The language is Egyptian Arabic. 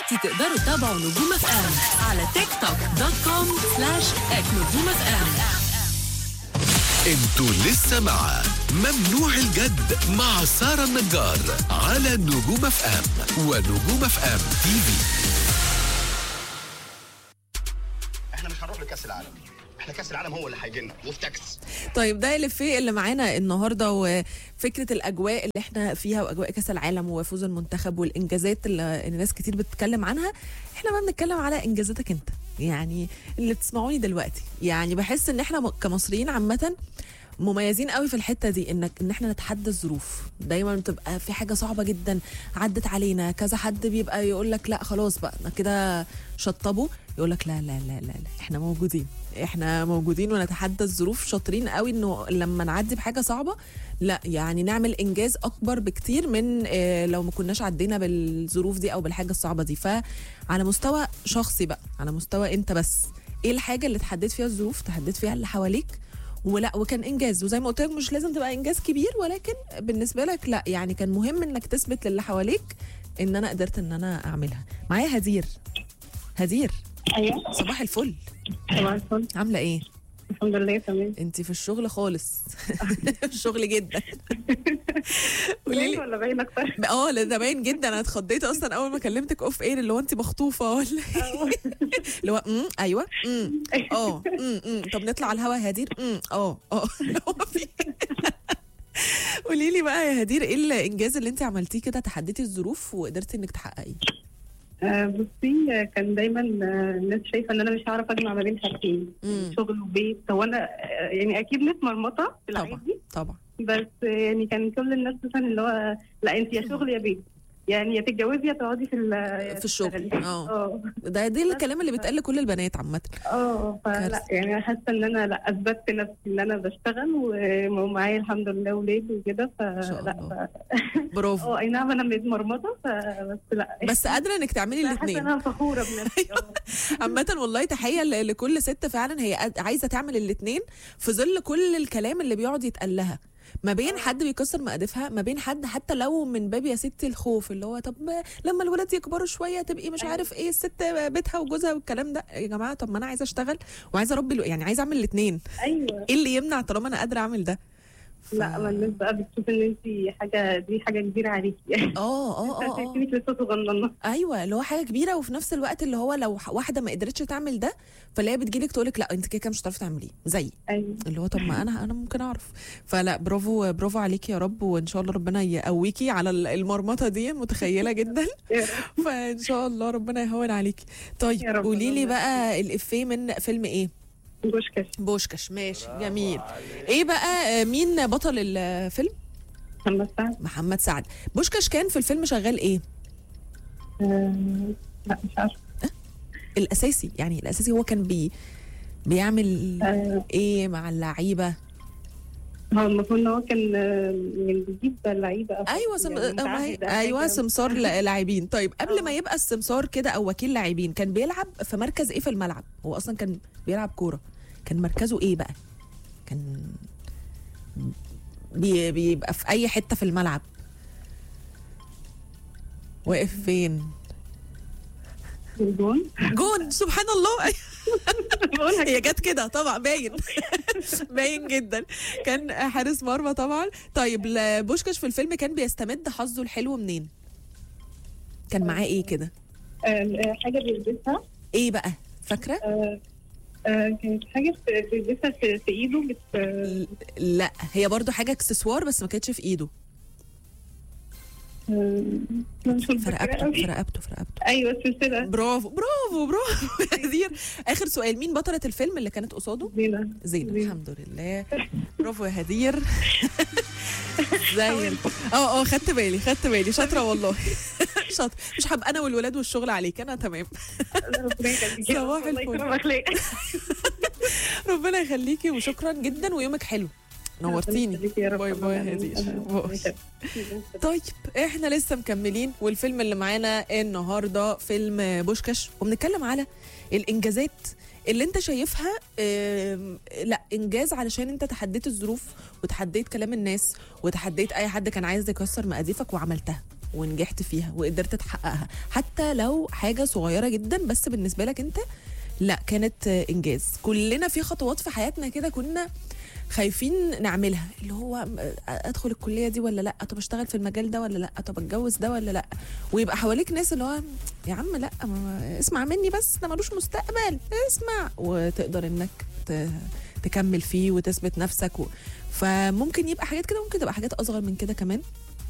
دلوقتي تقدروا تتابعوا نجوم اف ام على تيك توك دوت كوم سلاش نجوم اف ام انتوا لسه مع ممنوع الجد مع سارة النجار على نجوم اف ام ونجوم اف ام تي في احنا مش هنروح لكاس العالم احنا كاس العالم هو اللي هيجي لنا وفي تاكس طيب ده الافيه اللي معانا النهارده وفكره الاجواء اللي احنا فيها واجواء كاس العالم وفوز المنتخب والانجازات اللي الناس كتير بتتكلم عنها احنا بقى بنتكلم على انجازاتك انت يعني اللي بتسمعوني دلوقتي يعني بحس ان احنا م- كمصريين عامه مميزين قوي في الحته دي انك ان احنا نتحدى الظروف دايما بتبقى في حاجه صعبه جدا عدت علينا كذا حد بيبقى يقول لك لا خلاص بقى أنا كده شطبوا يقول لك لا لا لا لا لا احنا موجودين احنا موجودين ونتحدى الظروف شاطرين قوي انه لما نعدي بحاجه صعبه لا يعني نعمل انجاز اكبر بكتير من آه، لو ما كناش عدينا بالظروف دي او بالحاجه الصعبه دي فعلى مستوى شخصي بقى على مستوى انت بس ايه الحاجه اللي تحديت فيها الظروف تحديت فيها اللي حواليك ولا وكان انجاز وزي ما قلت لك مش لازم تبقى انجاز كبير ولكن بالنسبه لك لا يعني كان مهم انك تثبت للي حواليك ان انا قدرت ان انا اعملها معايا هدير هدير ايوه صباح الفل طبعا الفل عامله ايه الحمد لله تمام انت في الشغل خالص في الشغل جدا قولي باين لي ولا باين اكتر اه لا ده باين جدا انا اتخضيت اصلا اول ما كلمتك اوف اير اللي هو انت مخطوفه ولا إيه؟ اللي هو امم ايوه امم اه امم أمم. طب نطلع على الهوا يا هدير امم اه اه هو في قولي لي بقى يا هدير ايه الانجاز اللي انت عملتيه كده تحديتي الظروف وقدرتي انك تحققيه آه، بصي آه، كان دايما آه، الناس شايفه ان انا مش هعرف اجمع ما بين حاجتين مم. شغل وبيت هو انا آه، يعني اكيد ناس مرمطه في طبعا العادي طبعا بس آه، يعني كان كل الناس مثلا اللي هو لا انت يا شغل يا بيت يعني يا تتجوزي يا تقعدي في ال- في الشغل تشتغلي. اه اه ده دي الكلام اللي بيتقال لكل البنات عامه اه فلا كارثة. يعني انا حاسه ان انا لا اثبتت نفسي ان انا بشتغل ومعايا الحمد لله ولاد وكده شاء فلا الله. ف- برافو اه اي نعم انا متمرمطه فبس لا بس قادره انك تعملي حاسه الاثنين ان انا فخوره بنفسي اه عامة والله تحية ل- لكل ست فعلا هي قاد- عايزة تعمل الاتنين في ظل كل الكلام اللي بيقعد يتقال لها ما بين حد بيكسر مقادفها ما بين حد حتى لو من باب يا ستي الخوف اللي هو طب ما لما الولاد يكبروا شويه تبقي مش عارف ايه الست بيتها وجوزها والكلام ده يا جماعه طب ما انا عايزه اشتغل وعايزه اربي الو- يعني عايزه اعمل الاثنين ايوه ايه اللي يمنع طالما انا قادره اعمل ده ف- لا ما الناس بقى بتشوف ان انت حاجه دي حاجه كبيره عليكي يعني اه اه اه, آه. شايفينك لسه صغننه ايوه اللي هو حاجه كبيره وفي نفس الوقت اللي هو لو ح- واحده ما قدرتش تعمل ده فاللي هي بتجيلك تقولك لا انت كده كده مش هتعرفي تعمليه زيي ايوه اللي هو طب ما انا انا ممكن اعرف فلا برافو برافو عليكي يا رب وان شاء الله ربنا يقويكي على ال- المرمطه دي متخيله جدا فان شاء الله ربنا يهون عليكي طيب يا رب قولي لي اللهم بقى الافيه من فيلم ايه بوشكاش بوشكش ماشي جميل ايه بقى آه، مين بطل الفيلم محمد سعد محمد سعد بوشكش كان في الفيلم شغال ايه آه، لا مش عارفه الاساسي يعني الاساسي هو كان بي بيعمل آه، ايه مع اللعيبه هو المفروض ان هو كان آه، من بيجيب لعيبه أو ايوه سم... يعني ما هي... متعهد أو ايوه حاجة. سمسار ل- لاعبين طيب قبل آه. ما يبقى السمسار كده او وكيل لاعبين كان بيلعب في مركز ايه في الملعب هو اصلا كان بيلعب كوره كان مركزه ايه بقى كان بي... بيبقى في اي حته في الملعب واقف فين الجون جون سبحان الله بقول لك هي جت كده طبعا باين باين جدا كان حارس مرمى طبعا طيب ل- بوشكاش في الفيلم كان بيستمد حظه الحلو منين كان معاه ايه كده آه، آه، حاجه بيلبسها ايه بقى فاكره آه، آه، كانت حاجه في- بيلبسها في في ايده بت ل- لا هي برضو حاجه اكسسوار بس ما كانتش في ايده آه، مش في متذكرة رقبته أوي. في رقبته في رقبته ايوه السلسله برافو برافو برافو يا هدير اخر سؤال مين بطله الفيلم اللي كانت قصاده زينه زينب زينب. الحمد لله برافو يا هدير زي الفل. اه اه خدت بالي خدت بالي شاطره والله شاطره مش هبقى انا والولاد والشغل عليك انا تمام ربنا يخليكي يا رب. صباح الله الفل. يكرمك ليه ربنا يخليكي وشكرا جدا ويومك حلو نورتيني يخليكي يا رب. باي باي يا الله هدير يخليك. باي طيب احنا لسه مكملين والفيلم اللي معانا النهارده فيلم بوشكاش وبنتكلم على الانجازات اللي انت شايفها آم، لا انجاز علشان انت تحديت الظروف وتحديت كلام الناس وتحديت اي حد كان عايز يكسر مقاديفك وعملتها ونجحت فيها وقدرت تحققها حتى لو حاجه صغيره جدا بس بالنسبه لك انت لا كانت آه، انجاز كلنا في خطوات في حياتنا كده كنا خايفين نعملها اللي هو آه، ادخل الكليه دي ولا لا طب اشتغل في المجال ده ولا لا طب اتجوز ده ولا لا ويبقى حواليك ناس اللي هو يا عم لا ما اسمع مني بس ده ملوش مستقبل اسمع وتقدر انك ت- تكمل فيه وتثبت نفسك و... فممكن يبقى حاجات كده ممكن تبقى حاجات اصغر من كده كمان